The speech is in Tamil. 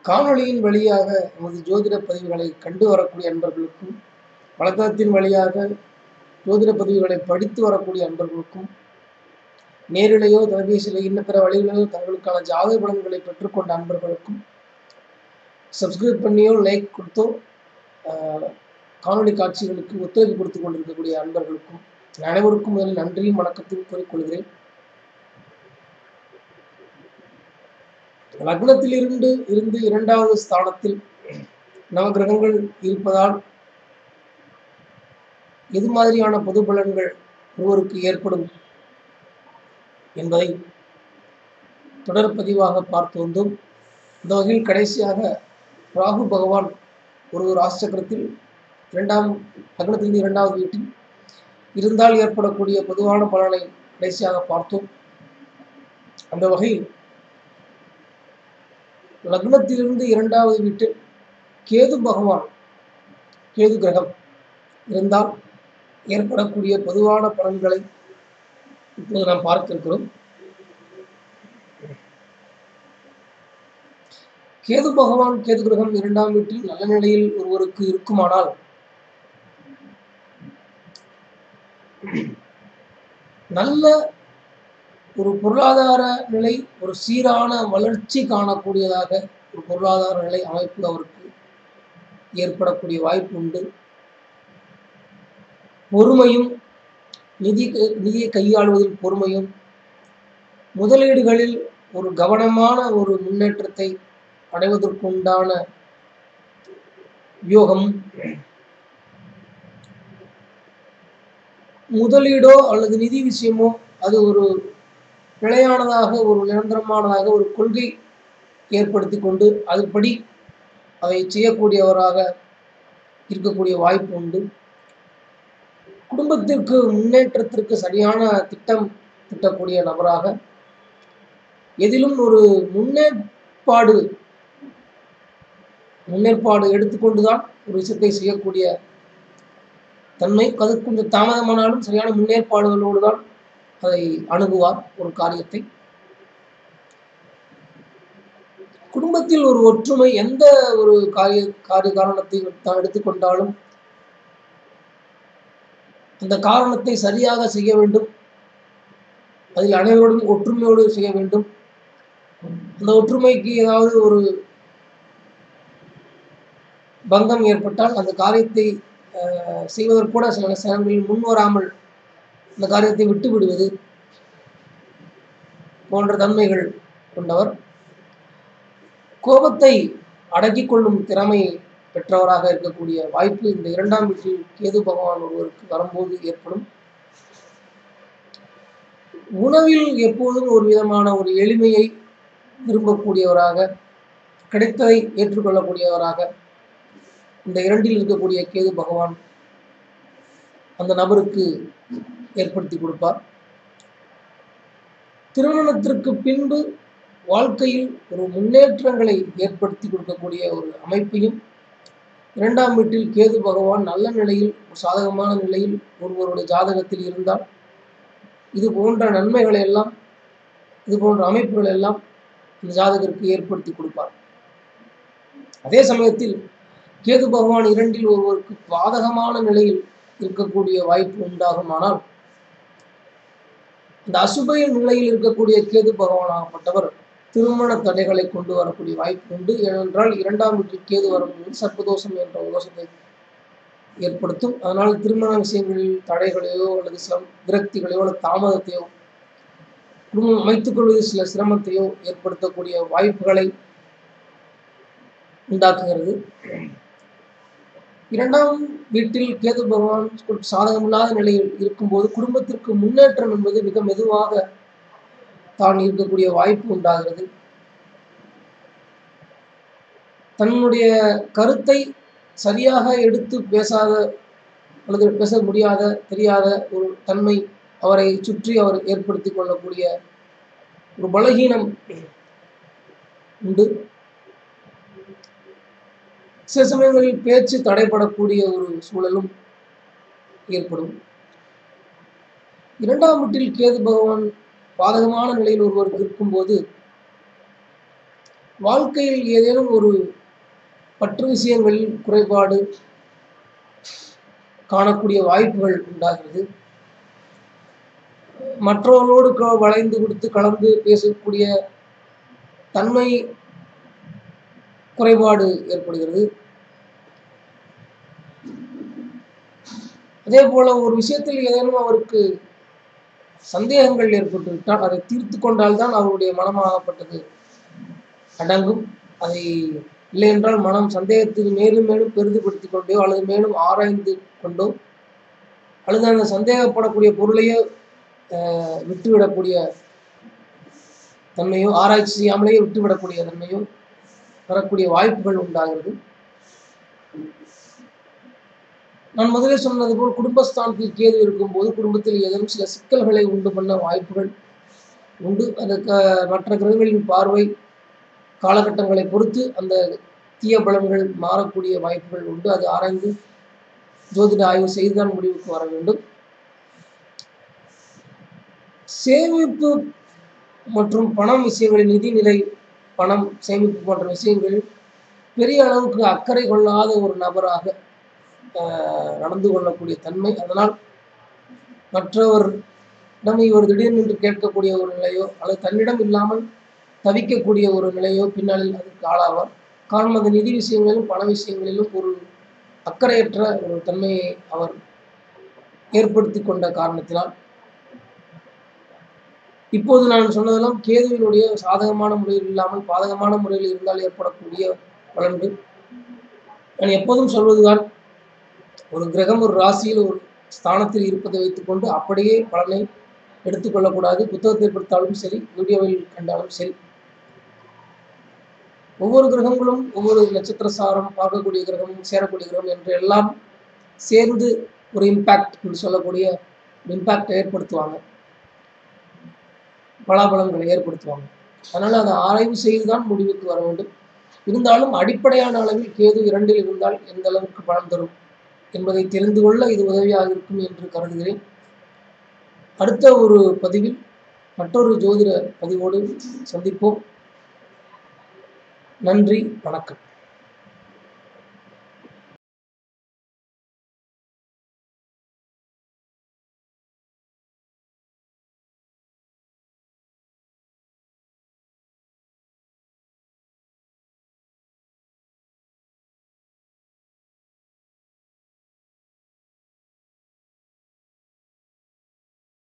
காணொளியின் வழியாக நமது ஜோதிட பதிவுகளை கண்டு வரக்கூடிய அன்பர்களுக்கும் வழக்கத்தின் வழியாக ஜோதிட பதிவுகளை படித்து வரக்கூடிய அன்பர்களுக்கும் நேரிலேயோ தொலைபேசியிலோ இன்ன பிற வழிகளிலோ தங்களுக்கான ஜாதக பலன்களை பெற்றுக்கொண்ட அன்பர்களுக்கும் சப்ஸ்கிரைப் பண்ணியோ லைக் கொடுத்தோ ஆஹ், காணொளி காட்சிகளுக்கு ஒத்துழைப்பு கொடுத்து கொண்டிருக்கக்கூடிய அன்பர்களுக்கும் அனைவருக்கும் முதலில் நன்றியும் வணக்கத்தையும் கூறிக்கொள்கிறேன் லக்னத்தில் இருந்து இருந்து இரண்டாவது ஸ்தானத்தில் நவகிரகங்கள் இருப்பதால் எது மாதிரியான பொது பலன்கள் ஒருவருக்கு ஏற்படும் என்பதை தொடர் பதிவாக பார்த்து வந்தோம் இந்த வகையில் கடைசியாக ராகு பகவான் ஒரு ராசிச்சக்கரத்தில் இரண்டாம் லக்னத்திலிருந்து இரண்டாவது வீட்டில் இருந்தால் ஏற்படக்கூடிய பொதுவான பலனை கடைசியாக பார்த்தோம் அந்த வகையில் லக்னத்திலிருந்து இரண்டாவது வீட்டில் கேது பகவான் கேது கிரகம் இருந்தால் ஏற்படக்கூடிய பொதுவான பலன்களை இப்போது நாம் பார்க்க இருக்கிறோம் கேது பகவான் கேது கிரகம் இரண்டாம் வீட்டில் நல்ல நிலையில் ஒருவருக்கு இருக்குமானால் நல்ல ஒரு பொருளாதார நிலை ஒரு சீரான வளர்ச்சி காணக்கூடியதாக ஒரு பொருளாதார நிலை அமைப்பு அவருக்கு ஏற்படக்கூடிய வாய்ப்பு உண்டு பொறுமையும் நிதி நிதியை கையாளுவதில் பொறுமையும் முதலீடுகளில் ஒரு கவனமான ஒரு முன்னேற்றத்தை அடைவதற்குண்டான யோகம் முதலீடோ அல்லது நிதி விஷயமோ அது ஒரு நிலையானதாக ஒரு நிரந்தரமானதாக ஒரு கொள்கை ஏற்படுத்தி கொண்டு அதுபடி அதை செய்யக்கூடியவராக இருக்கக்கூடிய வாய்ப்பு உண்டு குடும்பத்திற்கு முன்னேற்றத்திற்கு சரியான திட்டம் திட்டக்கூடிய நபராக எதிலும் ஒரு முன்னேற்பாடு முன்னேற்பாடு எடுத்துக்கொண்டுதான் ஒரு விஷயத்தை செய்யக்கூடிய தன்மை அது கொஞ்சம் தாமதமானாலும் சரியான முன்னேற்பாடுகளோடு தான் அதை அணுகுவார் ஒரு காரியத்தை குடும்பத்தில் ஒரு ஒற்றுமை எந்த ஒரு காரிய காரிய காரணத்தை தான் எடுத்துக்கொண்டாலும் அந்த காரணத்தை சரியாக செய்ய வேண்டும் அதில் அனைவரோடும் ஒற்றுமையோடு செய்ய வேண்டும் அந்த ஒற்றுமைக்கு ஏதாவது ஒரு பங்கம் ஏற்பட்டால் அந்த காரியத்தை அஹ், செய்வதற்கூட சில நேரங்களில் முன் வராமல் அந்த காரியத்தை விட்டு விடுவது போன்ற தன்மைகள் கொண்டவர் கோபத்தை அடக்கிக் கொள்ளும் திறமை பெற்றவராக இருக்கக்கூடிய வாய்ப்பு இந்த இரண்டாம் வீட்டில் கேது பகவான் ஒருவருக்கு வரும்போது ஏற்படும் உணவில் எப்போதும் ஒரு விதமான ஒரு எளிமையை விரும்பக்கூடியவராக கிடைத்ததை ஏற்றுக்கொள்ளக்கூடியவராக இந்த இரண்டில் இருக்கக்கூடிய கேது பகவான் அந்த நபருக்கு ஏற்படுத்தி கொடுப்பார் திருமணத்திற்கு பின்பு வாழ்க்கையில் ஒரு முன்னேற்றங்களை ஏற்படுத்தி கொடுக்கக்கூடிய ஒரு அமைப்பையும் இரண்டாம் வீட்டில் கேது பகவான் நல்ல நிலையில் ஒரு சாதகமான நிலையில் ஒருவருடைய ஜாதகத்தில் இருந்தால் இது போன்ற நன்மைகளை எல்லாம் இது போன்ற அமைப்புகள் எல்லாம் இந்த ஜாதகருக்கு ஏற்படுத்தி கொடுப்பார் அதே சமயத்தில் கேது பகவான் இரண்டில் ஒருவருக்கு பாதகமான நிலையில் இருக்கக்கூடிய வாய்ப்பு உண்டாகுமானால் இந்த அசுபய நிலையில் இருக்கக்கூடிய கேது பகவானாகப்பட்டவர் திருமண தடைகளை கொண்டு வரக்கூடிய வாய்ப்பு உண்டு ஏனென்றால் இரண்டாம் வீட்டில் கேது வரும்போது சர்ப்பதோஷம் என்ற ஒரு தோஷத்தை ஏற்படுத்தும் அதனால் திருமண விஷயங்களில் தடைகளையோ அல்லது சில விரக்திகளையோ அல்லது தாமதத்தையோ குடும்பம் அமைத்துக் கொள்வதில் சில சிரமத்தையோ ஏற்படுத்தக்கூடிய வாய்ப்புகளை உண்டாக்குகிறது இரண்டாம் வீட்டில் கேது பகவான் சாதகமில்லாத நிலையில் இருக்கும்போது குடும்பத்திற்கு முன்னேற்றம் என்பது மிக மெதுவாக தான் இருக்கக்கூடிய வாய்ப்பு உண்டாகிறது தன்னுடைய கருத்தை சரியாக எடுத்து பேசாத அல்லது பேச முடியாத தெரியாத ஒரு தன்மை அவரை சுற்றி அவர் ஏற்படுத்தி கொள்ளக்கூடிய ஒரு பலகீனம் உண்டு சில சமயங்களில் பேச்சு தடைபடக்கூடிய ஒரு சூழலும் ஏற்படும் இரண்டாம் வீட்டில் கேது பகவான் பாதகமான நிலையில் ஒருவருக்கு இருக்கும்போது வாழ்க்கையில் ஏதேனும் ஒரு பற்று விஷயங்களில் குறைபாடு காணக்கூடிய வாய்ப்புகள் உண்டாகிறது மற்றவர்களோடு க- வளைந்து கொடுத்து கலந்து பேசக்கூடிய தன்மை குறைபாடு ஏற்படுகிறது அதே போல ஒரு விஷயத்தில் ஏதேனும் அவருக்கு சந்தேகங்கள் ஏற்பட்டு விட்டால் அதை தீர்த்து கொண்டால்தான் அவருடைய மனமாகப்பட்டது அடங்கும் அதை இல்லை என்றால் மனம் சந்தேகத்துக்கு மேலும் மேலும் பெரிதுபடுத்திக் கொண்டோ அல்லது மேலும் ஆராய்ந்து கொண்டோ அல்லது அந்த சந்தேகப்படக்கூடிய பொருளையோ ஆஹ், விட்டுவிடக்கூடிய தன்மையோ ஆராய்ச்சி செய்யாமலேயே விட்டுவிடக்கூடிய தன்மையோ வரக்கூடிய வாய்ப்புகள் உண்டாகிறது நான் முதலே சொன்னது போல் குடும்பஸ்தானத்தில் கேது இருக்கும்போது குடும்பத்தில் ஏதேனும் சில சிக்கல்களை உண்டு பண்ண வாய்ப்புகள் உண்டு அதுக்கு மற்ற கிரகங்களின் பார்வை காலகட்டங்களை பொறுத்து அந்த தீய பலன்கள் மாறக்கூடிய வாய்ப்புகள் உண்டு அது ஆராய்ந்து ஜோதிட ஆய்வு செய்துதான் முடிவுக்கு வர வேண்டும் சேமிப்பு மற்றும் பணம் விஷயங்களில் நிதிநிலை பணம் சேமிப்பு போன்ற விஷயங்களில் பெரிய அளவுக்கு அக்கறை கொள்ளாத ஒரு நபராக ஆஹ், நடந்து கொள்ளக்கூடிய தன்மை அதனால் மற்றவரிடம் இவர் திடீர்னு என்று கேட்கக்கூடிய ஒரு நிலையோ அல்லது தன்னிடம் இல்லாமல் தவிக்கக்கூடிய ஒரு நிலையோ பின்னாளில் அதற்கு ஆளாவார் காரணம் அந்த நிதி விஷயங்களிலும் பண விஷயங்களிலும் ஒரு அக்கறையற்ற ஒரு தன்மையை அவர் ஏற்படுத்தி கொண்ட காரணத்தினால் இப்போது நான் சொன்னதெல்லாம் கேதுவினுடைய சாதகமான முறையில் இல்லாமல் பாதகமான முறையில் இருந்தால் ஏற்படக்கூடிய பலன்கள் நான் எப்போதும் சொல்வதுதான் ஒரு கிரகம் ஒரு ராசியில் ஒரு ஸ்தானத்தில் இருப்பதை வைத்துக்கொண்டு அப்படியே பலனை எடுத்துக்கொள்ளக்கூடாது புத்தகத்தை படித்தாலும் சரி வீடியோவில் கண்டாலும் சரி ஒவ்வொரு கிரகங்களும் ஒவ்வொரு நட்சத்திர சாரம் பார்க்கக்கூடிய கிரகம் சேரக்கூடிய கிரகம் என்று எல்லாம் சேர்ந்து ஒரு இம்பேக்ட் என்று சொல்லக்கூடிய இம்பேக்டை ஏற்படுத்துவாங்க பலாபலங்களை ஏற்படுத்துவாங்க அதனால் அதை ஆராய்வு செய்து தான் முடிவுக்கு வர வேண்டும் இருந்தாலும் அடிப்படையான அளவில் கேது இரண்டில் இருந்தால் எந்த அளவுக்கு பலன் தரும் என்பதை தெரிந்து கொள்ள இது உதவியாக இருக்கும் என்று கருதுகிறேன் அடுத்த ஒரு பதிவில் மற்றொரு ஜோதிட பதிவோடு சந்திப்போம் நன்றி வணக்கம்